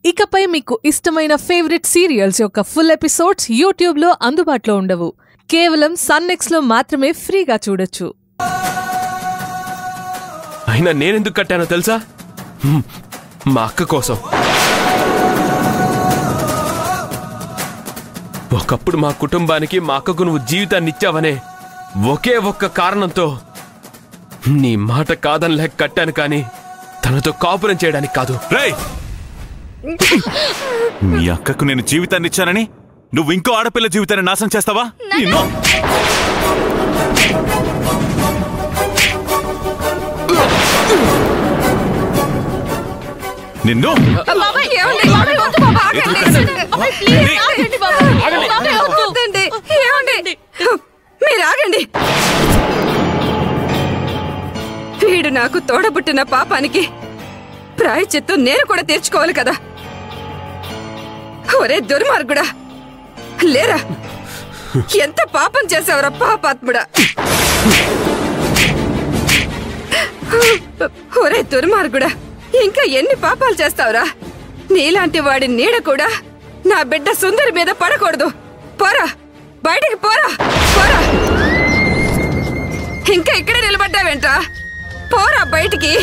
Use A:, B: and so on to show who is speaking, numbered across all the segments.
A: ఇకపై మీకు ఇష్టమైన ఫేవరెట్ సీరియల్స్ యొక్క ఫుల్ ఎపిసోడ్స్ యూట్యూబ్లో అందుబాటులో ఉండవు కేవలం సన్నెక్స్లో మాత్రమే ఫ్రీగా చూడొచ్చు
B: అయినా నేనెందుకు కట్టానో తెలుసా హ్మ్, మా అక్క కోసం ఒకప్పుడు మా కుటుంబానికి మా అక్కకు నువ్వు జీవితాన్ని ఇచ్చావనే ఒకే ఒక్క కారణంతో నీ మాట కాదని లేక కట్టాను కానీ తనతో కాపురం చేయడానికి కాదు
C: రేయ్ మీ అక్కకు నేను జీవితాన్ని ఇచ్చానని నువ్వు ఇంకో ఆడపిల్ల జీవితాన్ని నాశనం చేస్తావా నిన్ను నిన్ను
D: బాబాయ్ ఏమండి బాబాయ్ వద్దు బాబాయ్ ఆగండి బాబాయ్ ప్లీజ్ ఆగండి బాబాయ్ బాబాయ్ వద్దండి ఏమండి మీరు ఆగండి వీడు నాకు తోడబుట్టిన పాపానికి ప్రాయచిత్తం నేను కూడా తీర్చుకోవాలి కదా ఒరే దుర్మార్గుడా లేరా ఎంత పాపం చేసావురా పాపాత్ముడా ఒరే దుర్మార్గుడా ఇంకా ఎన్ని పాపాలు చేస్తావురా నీలాంటి వాడి నీడ కూడా నా బిడ్డ సుందరి మీద పడకూడదు పోరా బయటికి పోరా పోరా ఇంకా ఇక్కడే నిలబడ్డావేంట్రా పోరా బయటికి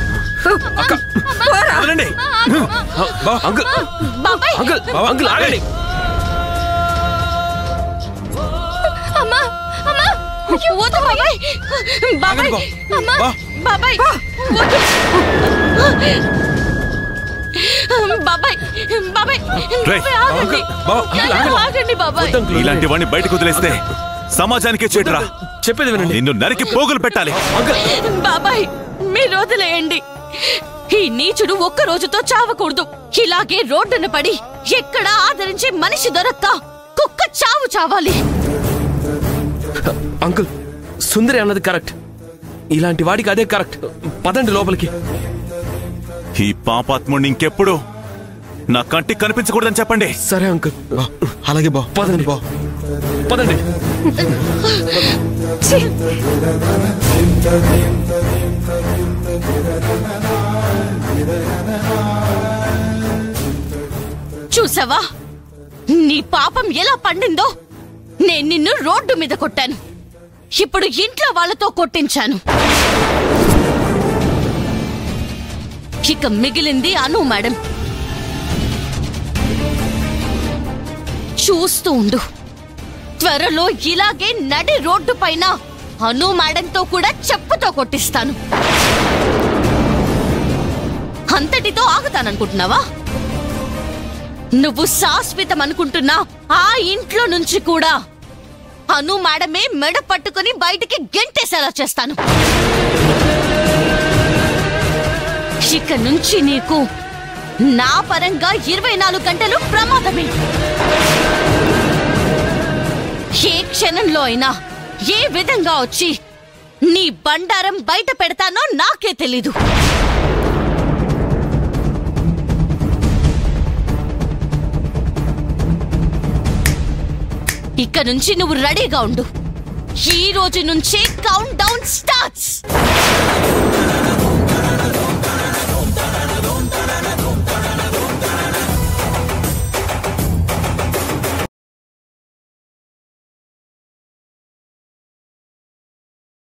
D: పోరా
C: వదలండి.
B: అంకుల్
D: బాబాయ్
B: అంకుల్ అంకుల్ ఆగండి
D: అమ్మా అమ్మా వద్దు బాబాయ్ బాబాయ్ అమ్మా బాబాయ్ వద్దు బాబాయ్ బాబాయ్
C: రేయ్,
D: ఆగండి ఆగండి బాబాయ్
B: వద్దు అంకుల్,
C: ఇలాంటి వాడిని బయటకు వదిలేస్తే సమాజానికే చెడురా
B: చెప్పేది వినండి
C: నిన్ను నరికి పోగులు పెట్టాలి
D: బాబాయ్ మీరు వదిలేయండి ఈ నీచుడు ఒక్క రోజుతో చావకూడదు ఇలాగే రోడ్డున పడి ఎక్కడ ఆదరించే మనిషి దొరక్క కుక్క చావు చావాలి
B: అంకుల్ సుందరి అన్నది కరెక్ట్ ఇలాంటి వాడికి అదే కరెక్ట్ పదండి లోపలికి
C: ఈ పాపాత్ముడిని ఇంకెప్పుడు నా కంటికి కనిపించకూడదని చెప్పండి
B: సరే అంకుల్
E: అలాగే బా
B: పదండి బా పదండి
D: చూసావా నీ పాపం ఎలా పండిందో నేను నిన్ను రోడ్డు మీద కొట్టాను ఇప్పుడు ఇంట్లో వాళ్ళతో కొట్టించాను ఇక మిగిలింది అను మేడం చూస్తూ ఉండు త్వరలో ఇలాగే నడి రోడ్డు పైన అను మేడంతో కూడా చెప్పుతో కొట్టిస్తాను అంతటితో ఆగుతాననుకుంటున్నావా నువ్వు శాశ్వతం అనుకుంటున్నా ఆ ఇంట్లో నుంచి కూడా అను మేడమే మెడ పట్టుకుని బయటికి గెంటేసేలా చేస్తాను ఇక నుంచి నీకు నా పరంగా ఇరవై నాలుగు గంటలు ప్రమాదమే ఏ క్షణంలో అయినా ఏ విధంగా వచ్చి నీ బండారం బయట పెడతానో నాకే తెలీదు ఇక నుంచి నువ్వు రెడీగా ఉండు ఈ రోజు నుంచే కౌంట్ డౌన్ స్టార్ట్స్